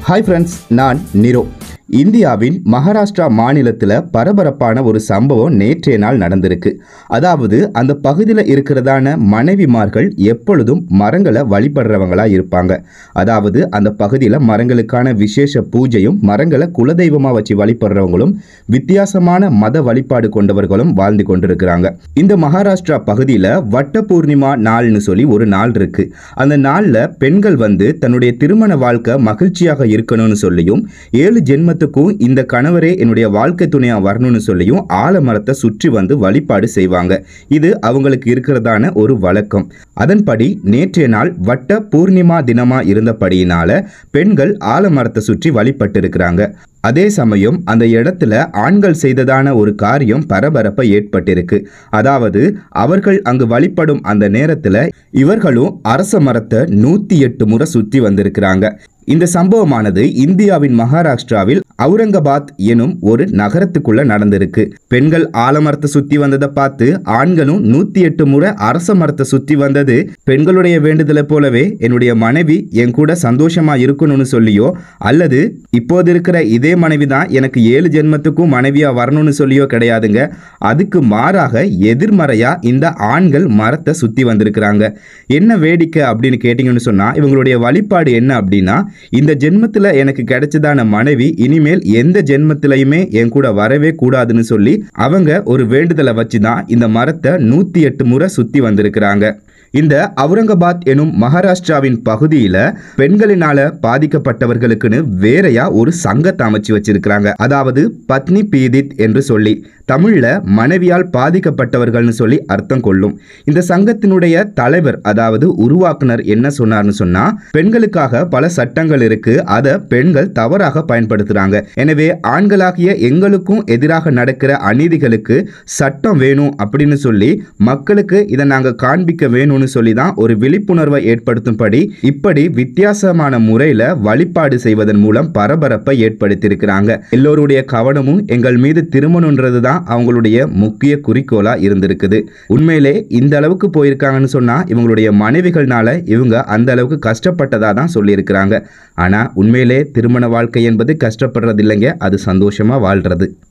hi friends நான் நிரோ இந்தியாவின் மகாராஷ்டிரா மாநிலத்தில் பரபரப்பான ஒரு சம்பவம் நேற்றைய நாள் நடந்திருக்கு அதாவது அந்த பகுதியில் இருக்கிறதான மனைவிமார்கள் எப்பொழுதும் மரங்களை வழிபடுறவங்களா இருப்பாங்க அதாவது அந்த பகுதியில் மரங்களுக்கான விசேஷ பூஜையும் மரங்களை குலதெய்வமாக வச்சு வழிபடுறவங்களும் வித்தியாசமான மத வழிபாடு கொண்டவர்களும் வாழ்ந்து கொண்டிருக்கிறாங்க இந்த மகாராஷ்டிரா பகுதியில் வட்ட பூர்ணிமா நாள்னு சொல்லி ஒரு நாள் இருக்கு அந்த நாளில் பெண்கள் வந்து தன்னுடைய திருமண வாழ்க்கை மகிழ்ச்சியாக இருக்கணும்னு சொல்லியும் ஏழு ஜென்மத்துக்கும் இந்த கணவரே என்னுடைய வாழ்க்கை துணையா வரணும்னு சொல்லியும் ஆலமரத்தை சுற்றி வந்து வழிபாடு செய்வாங்க இது அவங்களுக்கு இருக்கிறதான ஒரு வழக்கம் அதன்படி நேற்றைய நாள் வட்ட பூர்ணிமா தினமா இருந்தபடியினால பெண்கள் ஆலமரத்தை சுற்றி வழிபட்டு இருக்கிறாங்க அதே சமயம் அந்த இடத்துல ஆண்கள் செய்ததான ஒரு காரியம் பரபரப்பை ஏற்பட்டிருக்கு அதாவது அவர்கள் அங்கு வழிபடும் அந்த நேரத்துல இவர்களும் அரச மரத்தை நூத்தி எட்டு முறை சுத்தி வந்திருக்கிறாங்க இந்த சம்பவமானது இந்தியாவின் மகாராஷ்டிராவில் அவுரங்காபாத் எனும் ஒரு நகரத்துக்குள்ள நடந்திருக்கு பெண்கள் ஆலமரத்தை சுத்தி வந்ததை பார்த்து ஆண்களும் நூத்தி எட்டு முறை அரச மரத்தை சுத்தி வந்தது பெண்களுடைய வேண்டுதலை போலவே என்னுடைய மனைவி என் கூட சந்தோஷமா இருக்கணும்னு சொல்லியோ அல்லது இப்போது இருக்கிற இதே மனைவி தான் எனக்கு ஏழு ஜென்மத்துக்கும் மனைவியா வரணும்னு சொல்லியோ கிடையாதுங்க அதுக்கு மாறாக எதிர்மறையா இந்த ஆண்கள் மரத்தை சுத்தி வந்திருக்கிறாங்க என்ன வேடிக்கை அப்படின்னு கேட்டிங்கன்னு சொன்னா இவங்களுடைய வழிபாடு என்ன அப்படின்னா இந்த ஜென்மத்தில் எனக்கு கிடைச்சதான மனைவி இனிமேல் எந்த ஜென்மத்திலையுமே என் கூட வரவே கூடாதுன்னு சொல்லி அவங்க ஒரு வேண்டுதலை வச்சு தான் இந்த மரத்தை நூற்றி எட்டு முறை சுற்றி வந்திருக்கிறாங்க இந்த அவுரங்காபாத் எனும் மகாராஷ்டிராவின் பகுதியில் பெண்களினால பாதிக்கப்பட்டவர்களுக்குன்னு வேறையா ஒரு சங்கத்தை அமைச்சு வச்சிருக்கிறாங்க அதாவது பத்னி பீதித் என்று சொல்லி தமிழ்ல மனைவியால் பாதிக்கப்பட்டவர்கள்னு சொல்லி அர்த்தம் கொள்ளும் இந்த சங்கத்தினுடைய தலைவர் அதாவது உருவாக்குனர் என்ன சொன்னார்னு சொன்னா பெண்களுக்காக பல சட்டங்கள் இருக்கு அதை பெண்கள் தவறாக பயன்படுத்துறாங்க எனவே ஆண்களாகிய எங்களுக்கும் எதிராக நடக்கிற அநீதிகளுக்கு சட்டம் வேணும் அப்படின்னு சொல்லி மக்களுக்கு இதை நாங்க காண்பிக்க வேணும்னு சொல்லி தான் ஒரு விழிப்புணர்வை ஏற்படுத்தும்படி இப்படி வித்தியாசமான முறையில வழிபாடு செய்வதன் மூலம் பரபரப்பை ஏற்படுத்தியிருக்கிறாங்க எல்லோருடைய கவனமும் எங்கள் மீது திருமணம்ன்றது தான் அவங்களுடைய முக்கிய குறிக்கோளா இருந்திருக்குது உண்மையிலே இந்த அளவுக்கு போயிருக்காங்கன்னு சொன்னா இவங்களுடைய மனைவிகள்னால இவங்க அந்த அளவுக்கு கஷ்டப்பட்டதா தான் சொல்லியிருக்கிறாங்க ஆனா உண்மையிலே திருமண வாழ்க்கை என்பது கஷ்டப்படுறது இல்லைங்க அது சந்தோஷமா வாழ்றது